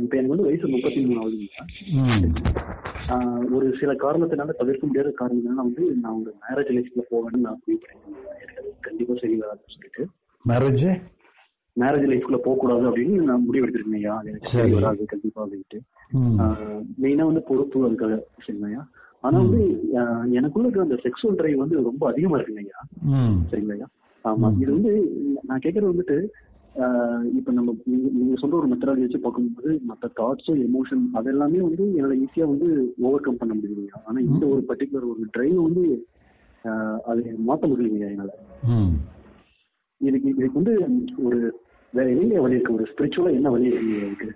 இப்போ எனக்கு வந்து வயசு முப்பத்தி மூணு ஆகுதுங்க ம் ஆஹ் ஒரு சில காரணத்தினால தவிர்க்க முடியாத காரணத்தினால வந்து நான் ஒரு மேரேஜ் லைஃப்ல போவேன்னு நான் முடிவு பண்ணிருக்கேன் எனக்கு அது கண்டிப்பா சரி வராதுன்னு சொல்லிட்டு மேரேஜ் மேரேஜ் லைஃப்ல போக கூடாது அப்படின்னு நான் முடிவு எடுத்திருக்கேன் ஐயா அது எனக்கு சரி சரி. வராது கண்டிப்பா அப்படின்ட்டு ம் மெயினா வந்து பொறுப்பு அதுக்காக சரிங்களா ஐயா ஆனா வந்து ஆஹ் எனக்குள்ள இருக்கிற அந்த செக்ஸுவல் டிரைவ் வந்து ரொம்ப அதிகமா இருக்குங்க ஐயா ம் சரிங்களா ஐயா ஆமா ம். இது வந்து நான் கேக்குறது வந்துட்டு ஆஹ் இப்ப நம்ம நீங்க நீங்க சொல்ற ஒரு மெத்தடாலஜி வச்சு பார்க்கும்போது மற்ற தாட்ஸும் எமோஷன் அதெல்லாமே வந்து என்னால ஈஸியா வந்து ஓவர் கம் பண்ண முடியுதுங்க ஆனா இந்த ஒரு பர்டிகுலர் ஒரு டிரைவ் வந்து ஆஹ் அதை மாத்த முடியலைங்க என்னால ம் இதுக்கு இதுக்கு வந்து ஒரு வேற என்ன வழி இருக்கு ஒரு ஸ்பிரிச்சுவலா என்ன வழி இருக்கு இதுக்கு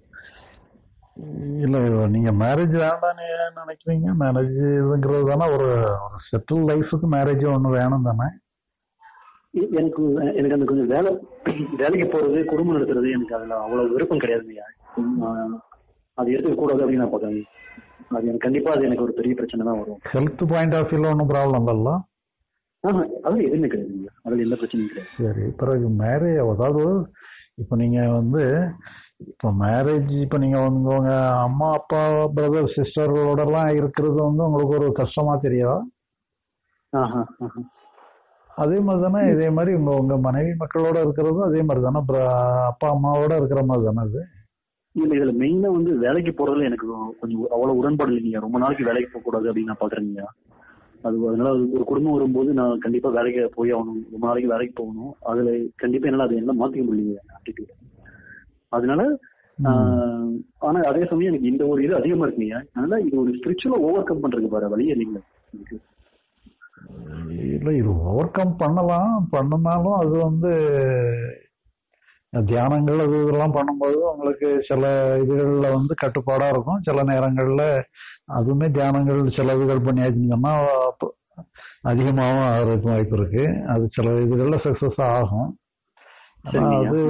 இல்ல நீங்க மேரேஜ் வேண்டாம்னு ஏன் நினைக்கிறீங்க மேரேஜ் இதுங்கிறது தானே ஒரு ஒரு செட்டில் லைஃபுக்கு மேரேஜ் ஒன்று வேணும் தானே எ- எனக்கு எனக்கு அந்த கொஞ்சம் வேலை வேலைக்கு போறது குடும்பம் நடத்துறது எனக்கு அதுல அவ்வளவு விருப்பம் கிடையாதுங்கய்யா ஆஹ் அது எடுத்துக்க கூடாது அப்படின்னு நான் பார்க்கறேன் அது எனக்கு கண்டிப்பா அது எனக்கு ஒரு பெரிய பிரச்சனை தான் வரும் ஹெல்த் பாயிண்ட் ஆஃப் வியூல ஒன்றும் ப்ராப்ளம் இல்லைல்ல ஆஹ் அதுல எதுவுமே கிடையாதுங்க அதுல எந்த பிரச்சனையும் கிடையாது சரி பிறகு மேரேஜ் அதாவது இப்போ நீங்க வந்து இப்போ மேரேஜ் இப்போ நீங்க வந்து உங்க அம்மா அப்பா பிரதர் சிஸ்டர்களோட எல்லாம் இருக்கிறது வந்து உங்களுக்கு ஒரு கஷ்டமா தெரியாதா ஆஹா, ஆஹா. அதே மாதிரி தானே இதே மாதிரி உங்க உங்க மனைவி மக்களோட இருக்கிறதும் அதே மாதிரி தானே பிர- அப்பா அம்மாவோட இருக்கிற மாதிரி தானே அது இல்ல இதுல மெயினா வந்து வேலைக்கு போறதுல எனக்கு கொஞ்சம் அவ்வளவு உடன்பாடு இல்லைங்க ரொம்ப நாளைக்கு வேலைக்கு போக கூடாது அப்படின்னு நான் பாக்குறேங்க அது அதனால அது ஒரு குடும்பம் வரும்போது நான் கண்டிப்பா வேலைக்கு போய் ஆகணும் ரொம்ப நாளைக்கு வேலைக்கு போகணும் அதுல கண்டிப்பா என்னால அதை என்ன மாத்திக்க முடியலைங்க ஆட்டிடியூட் அதனால ஆஹ், ஆனா அதே சமயம் எனக்கு இந்த ஒரு இது அதிகமா இருக்குங்க அதனால இது ஒரு ஸ்பிரிச்சுவலா ஓவர் கம் பண்றதுக்கு பாரு வழியே இல்லைங்க எனக்கு இல்ல இது ஓவர் கம் பண்ணலாம் பண்ணினாலும் அது வந்து தியானங்கள் அது இதெல்லாம் பண்ணும்போது உங்களுக்கு சில இதுகள்ல வந்து கட்டுப்பாடா இருக்கும் சில நேரங்கள்ல அதுவுமே தியானங்கள் சில இதுகள் பண்ணியாச்சுங்கன்னா அப்ப அதிகமாகவும் ஆகிறதுக்கு வாய்ப்பு இருக்கு அது சில இதுகள்ல சக்சஸ் ஆகும் ஆனா சரிங்கய்யா. அது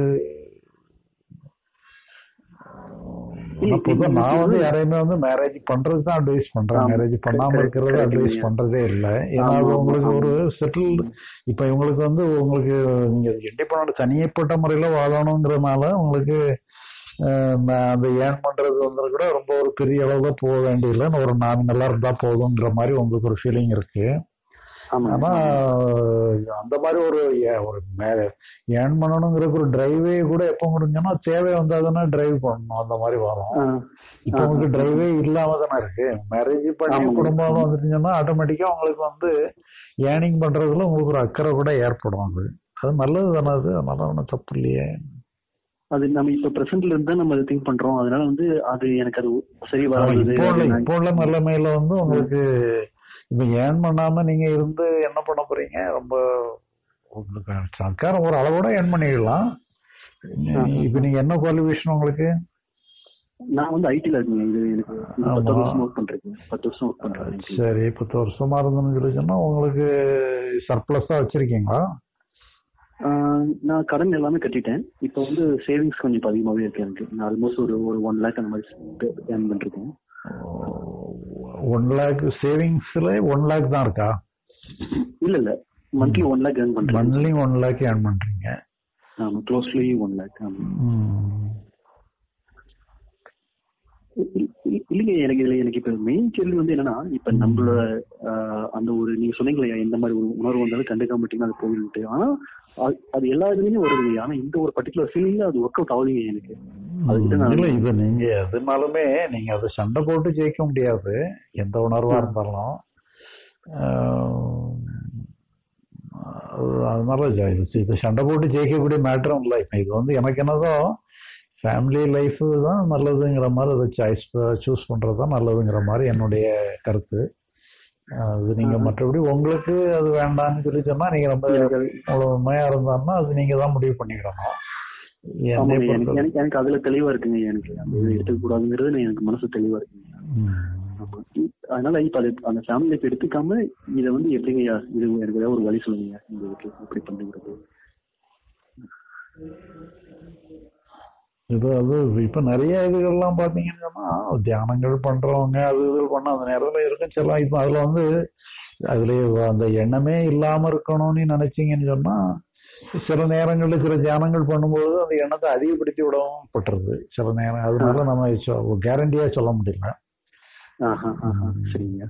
இல்ல, ஆனா பொதுவா இது- நான் வந்து இது- யாரையுமே வந்து மேரேஜ் பண்றது தான் அட்வைஸ் பண்றேன் ஆமா. மேரேஜ் பண்ணாம correct, இருக்கிறது correct, அட்வைஸ் ஐயா. பண்றதே இல்லை ஏன்னா ஆமா, அது ஆமா, உங்களுக்கு ஆமா. ஒரு செட்டில் இப்ப இவங்களுக்கு வந்து உங்களுக்கு நீங்க இண்டிபெண்ட் தனியப்பட்ட முறையில வாழணுங்கிறதுனால உங்களுக்கு அஹ், ம- அந்த ஏர்ன் பண்றது வந்து கூட ரொம்ப ஒரு பெரிய அளவுல போக வேண்டியதில்லை ஒரு நாமினலா இருந்தா போதுங்கிற மாதிரி உங்களுக்கு ஒரு ஃபீலிங் இருக்கு ஆமா ஆனா அந்த மாதிரி ஒரு ஏ- ஒரு ஏர்ன் பண்ணணுங்கிற ஒரு டிரைவே கூட எப்போ முடிஞ்சோன்னா தேவை வந்தாதானே டிரைவ் பண்ணணும் அந்த மாதிரி வரும் ஆஹ், இப்போ உங்களுக்கு டிரைவே இல்லாம தானே இருக்கு மேரேஜ் பண்ணி ஆமாங்க. குடும்பம் வந்துட்டீங்கன்னா ஆட்டோமேட்டிக்கா உங்களுக்கு வந்து ஏர்னிங் பண்றதுல உங்களுக்கு ஒரு அக்கறை கூட ஏற்படும் அது அது நல்லது தானே அது அதனால ஒன்றும் தப்பு இல்லையே அது நம்ம இப்ப பிரசன்ட்ல இருந்தா நம்ம அதை திங்க் பண்றோம் அதனால வந்து அது எனக்கு அது சரி ஆனா வராது இப்போ உள்ள அது இப்போ உள்ள நிலைமையில வந்து உங்களுக்கு இப்ப ஏர்ன் பண்ணாம நீங்க இருந்து என்ன பண்ண போறீங்க ரொம்ப உங்களுக்கு சர்க்கார் ஒரு அளவோட ஏர்ன் பண்ணிடலாம் இப்ப நீங்க என்ன குவாலிஃபிகேஷன் உங்களுக்கு நான் வந்து ஐடில இருக்கேன் இது எனக்கு இது ஆமா. பத்து வருஷம் ஒர்க் பண்றேன் பத்து வருஷம் ஒர்க் பண்றேன் IT. சரி பத்து வருஷமா இருந்ததுன்னு சொல்லி சொன்னா உங்களுக்கு சர்ப்ளஸா வச்சிருக்கீங்களா ஆஹ், நான் கடன் எல்லாமே கட்டிட்டேன் இப்போ வந்து சேவிங்ஸ் கொஞ்சம் இப்ப அதிகமாவே இருக்கு எனக்கு நான் ஆல்மோஸ்ட் ஒரு ஒரு ஒன் லேக் அந்த மாதிரி ஏர்ன் பண்ணிருக்கேன் ஒன் லேக் சேவிங்ஸ்ல ஒன் லேக் தான் இருக்கா இல்ல இல்ல மந்த்லி ஒன் லேக் ஏர்ன் பண்றேன் மந்த்லி ஒன் லேக் ஏர்ன் பண்றீங்க ஆமா க்ளோஸ்லி ஒன் லேக் ஆமா ம். இ- இ- இல்லைங்க எனக்கு இதுல எனக்கு இப்ப மெயின் கேள்வி வந்து என்னன்னா இப்ப நம்மளோட ஆஹ், அந்த ஒரு நீங்க சொன்னீங்களே எந்த மாதிரி ஒரு உணர்வு வந்தாலும் கண்டுக்காம விட்டீங்கன்னா அது போயிட்டு ஆனா அது- அது எல்லா இதுலயுமே வருதுங்க ஆனா இந்த ஒரு பர்டிகுலர் ஃபீலிங்ல அது ஒர்க் அவுட் ஆகுதுங்க எனக்கு அதுக்கிட்ட நான் இல்ல இது நீங்க எதுனாலுமே நீங்க அதை சண்டை போட்டு ஜெயிக்க முடியாது எந்த உணர்வா ம். இருந்தாலும் ஆஹ், அது- அதனால ஜெ- இது- இது சண்டை போட்டு ஜெயிக்கக்கூடிய மேட்டரும் இல்லை இப்ப இது வந்து எனக்கு என்னதோ ஃபேமிலி லைஃப் தான் நல்லதுங்கிற மாதிரி அதை சாய்ஸ் சூஸ் பண்றது தான் நல்லதுங்கிற மாதிரி என்னுடைய கருத்து அது நீங்க ஆஹா. மற்றபடி உங்களுக்கு அது வேண்டாம்னு சொல்லி சொன்னா நீங்க ரொம்ப எனக்கு அது- அவ்வளவு உண்மையா இருந்தாருன்னா அது நீங்க தான் முடிவு பண்ணிக்கிடணும் என்னை ஆமாங்க எனக்கு பொறுத்தவரை- எனக்கு எனக்கு அதுல தெளிவா இருக்குங்க எனக்கு அந்த இது எடுத்துக்க கூடாதுங்கிறது எனக்கு மனசு தெளிவா இருக்குங்க ம். ஆமா. இ- அதனால இப்ப அது அந்த ஃபேமிலி லைஃப் எடுத்துக்காம இத வந்து எப்படிங்க இது எனக்கு ஏதாவது ஒரு வழி சொல்லுங்க இந்த இதுக்கு எப்படி பண்ணுங்கிறது இது அது இப்ப நிறைய இதுகள்லாம் பாத்தீங்கன்னு சொன்னா தியானங்கள் பண்றவங்க அது இது பண்ண அந்த நேரத்துல இருக்கும் சில இப்ப அதுல வந்து அதுல அந்த எண்ணமே இல்லாம இருக்கணும்னு நினைச்சீங்கன்னு சொன்னா சில நேரங்கள்ல சில தியானங்கள் பண்ணும்போது அந்த எண்ணத்தை அதிகப்படுத்தி விடவும் பட்டுருது சில நேரம் அதனால நம்ம கேரண்டியா சொல்ல முடியல ஆஹா, ஆஹா, சரிங்க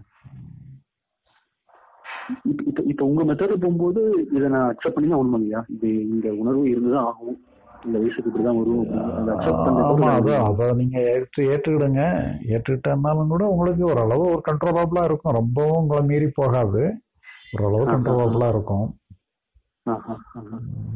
இப்ப இப்ப இப்ப உங்க மெத்தட் போகும்போது இதை நான் அக்செப்ட் பண்ணி தான் உண்மையா இது இந்த உணர்வு இருந்துதான் ஆகும் இந்த வயசுக்கு இப்படிதான் வரும் அதை அக்செப்ட் ஆமா அது பண்றது அதை நீங்க ஏற்று ஏற்றுக்கிடுங்க ஏற்றுக்கிட்டனாலும் கூட உங்களுக்கு ஓரளவு ஒரு கண்ட்ரோலபிளா இருக்கும் ரொம்பவும் உங்களை மீறி போகாது ஓரளவு ஆஹா. கண்ட்ரோலபிளா இருக்கும் ஆஹா, ஆஹா.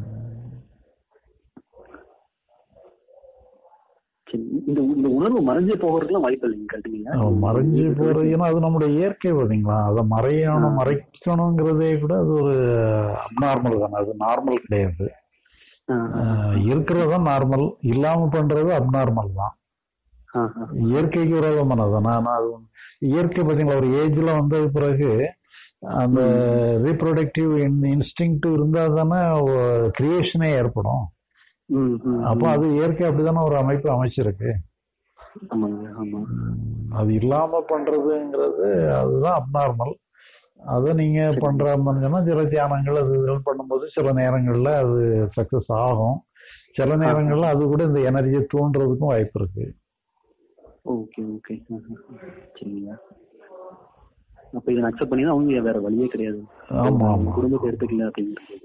சரி இந்த இந்த உணர்வு மறைஞ்சு போகிறதுக்குலாம் வாய்ப்பு இல்லைங்க கரெக்டுங்களா அது மறைஞ்சு போறது ஏன்னா அது நம்முடைய இயற்கை பார்த்தீங்களா அதை மறையணும் ஆ. மறைக்கணுங்கிறதே கூட அது ஒரு அப்நார்மல் தானே அது நார்மல் கிடையாது ஆஹ் இருக்கிறது தான் நார்மல் இல்லாம பண்றது அப்நார்மல் தான் இயற்கைக்கு விரோதமானது நான் அது இயற்கை பார்த்தீங்களா ஒரு ஏஜ்ல வந்த பிறகு அந்த ரீப்ரொடக்டிவ் இன்ஸ்டிங் இருந்தா தானே கிரியேஷனே ஏற்படும் அப்போ அது இயற்கை அப்படிதானே ஒரு அமைப்பு அமைச்சிருக்கு ஆமாங்க ஆமா அது இல்லாம பண்றதுங்கிறது அதுதான் அப்நார்மல் அதை நீங்க பண்ற மாதிரினா சில தியானங்கள் அது இதெல்லாம் பண்ணும்போது சில நேரங்கள்ல அது சக்சஸ் ஆகும் சில நேரங்கள்ல அது கூட இந்த எனர்ஜியை தூண்டுறதுக்கும் வாய்ப்பு இருக்கு ஓகே ஓகே சரிங்க அப்ப இதை அக்செப்ட் பண்ணி தான் அவங்க வேற வழியே கிடையாது ஆமா ஆமா குடும்பத்தை எடுத்துக்கல அப்படிங்கிறது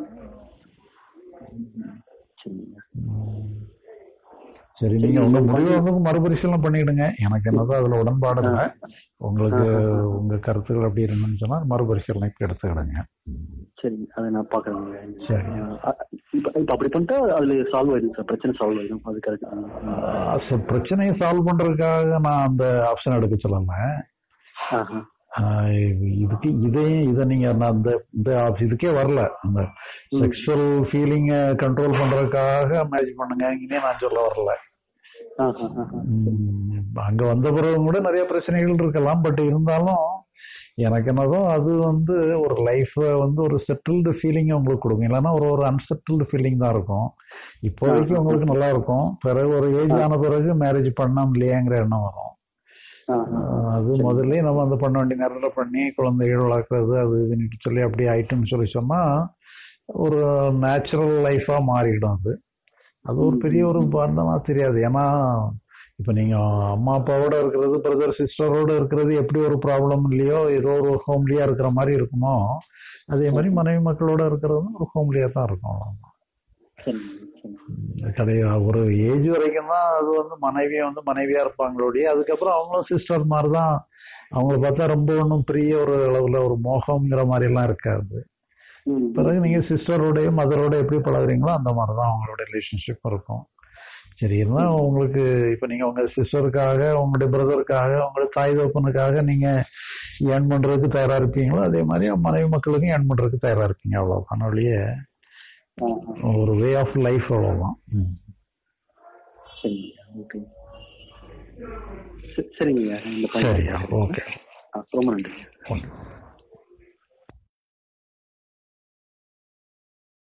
ம். சரிங்க உம். சரி நீங்க உங்க முடிவை வந்து மறுபரிசீலனை பண்ணிடுங்க எனக்கு என்னதான் அதுல உடன்பாடு இல்லை உங்களுக்கு உங்க கருத்துக்கள் அப்படி இருந்துன்னு சொன்னா மறுபரிசீலனைக்கு எடுத்துக்கிடுங்க சரி அதை நான் பாக்குறேங்க சரி. அஹ் இப்ப இப்ப அப்படி பண்ணிட்டா அதுல சால்வ் ஆயிடும் சார் பிரச்சனை சால்வ் ஆயிடும் அது கரெக்ட் ஆஹ் சரி, பிரச்சனையை சால்வ் பண்றதுக்காக நான் அந்த ஆப்ஷன் எடுக்க சொல்லல ஆஹ் இதுக்கு இதே இதை நீங்க நான் அந்த இந்த option இதுக்கே வரல அந்த செக்ஷுவல் ஃபீலிங்க கண்ட்ரோல் பண்றதுக்காக மேட்ச் பண்ணுங்க இங்கே நான் சொல்ல வரல உம், அங்க வந்த பிறகு கூட நிறைய பிரச்சனைகள் இருக்கலாம் பட் இருந்தாலும் எனக்கு என்னதோ அது வந்து ஒரு லைஃப் வந்து ஒரு செட்டில்டு ஃபீலிங் உங்களுக்கு கொடுக்கும் இல்லைன்னா ஒரு ஒரு அன்செட்டில்டு ஃபீலிங் தான் இருக்கும் இப்போதைக்கு உங்களுக்கு நல்லா இருக்கும் பிறகு ஒரு ஏஜ் ஆன பிறகு மேரேஜ் பண்ணோம் இல்லையாங்கிற எண்ணம் வரும் ஆஹ் அது முதல்ல நம்ம அந்த பண்ண வேண்டிய நேரத்தில் பண்ணி குழந்தைகள் வளர்க்குறது அது இதுன்னு சொல்லி அப்படியே ஆயிட்டுன்னு சொல்லி சொன்னா ஒரு நேச்சுரல் லைஃபா மாறிடும் அது அது ஒரு பெரிய ஒரு பந்தமா தெரியாது ஏன்னா இப்ப நீங்க அம்மா அப்பாவோட இருக்கிறது பிரதர் சிஸ்டரோட இருக்கிறது எப்படி ஒரு ப்ராப்ளம் இல்லையோ ஏதோ ஒரு ஹோம்லியா இருக்கிற மாதிரி இருக்குமோ அதே மாதிரி மனைவி மக்களோட இருக்கிறதும் ஒரு ஹோம்லியா தான் இருக்கும் கிடையாது ஒரு ஏஜ் வரைக்கும் தான் அது வந்து மனைவியை வந்து மனைவியா இருப்பாங்களோடைய அதுக்கப்புறம் அவங்களும் சிஸ்டர் மாதிரி தான் அவங்கள பார்த்தா ரொம்ப ஒன்றும் பெரிய ஒரு அளவுல ஒரு மோகம்ங்கிற மாதிரி எல்லாம் இருக்காது பிறகு நீங்க சிஸ்டரோடய மதரோட எப்படி பழகுறீங்களோ அந்த மாதிரி தான் அவங்களோட ரிலேஷன்ஷிப் இருக்கும் சரி இருந்தால் உங்களுக்கு இப்போ நீங்க உங்க சிஸ்டருக்காக உங்களுடைய பிரதருக்காக உங்களுடைய தாய் தோப்பனுக்காக நீங்க ஏர்ன் பண்றதுக்கு தயாரா இருப்பீங்களோ அதே மாதிரி மனைவி மக்களுக்கும் ஏர்ன் பண்றதுக்கு தயாரா இருப்பீங்க அவ்வளவுதான் ஒழிய ஒரு வே ஆஃப் லைஃப் அவ்வளவுதான் ம். சரிங்க ஓகே சரிங்க இந்த சரியா ஓகே ரொம்ப நன்றி ஓகே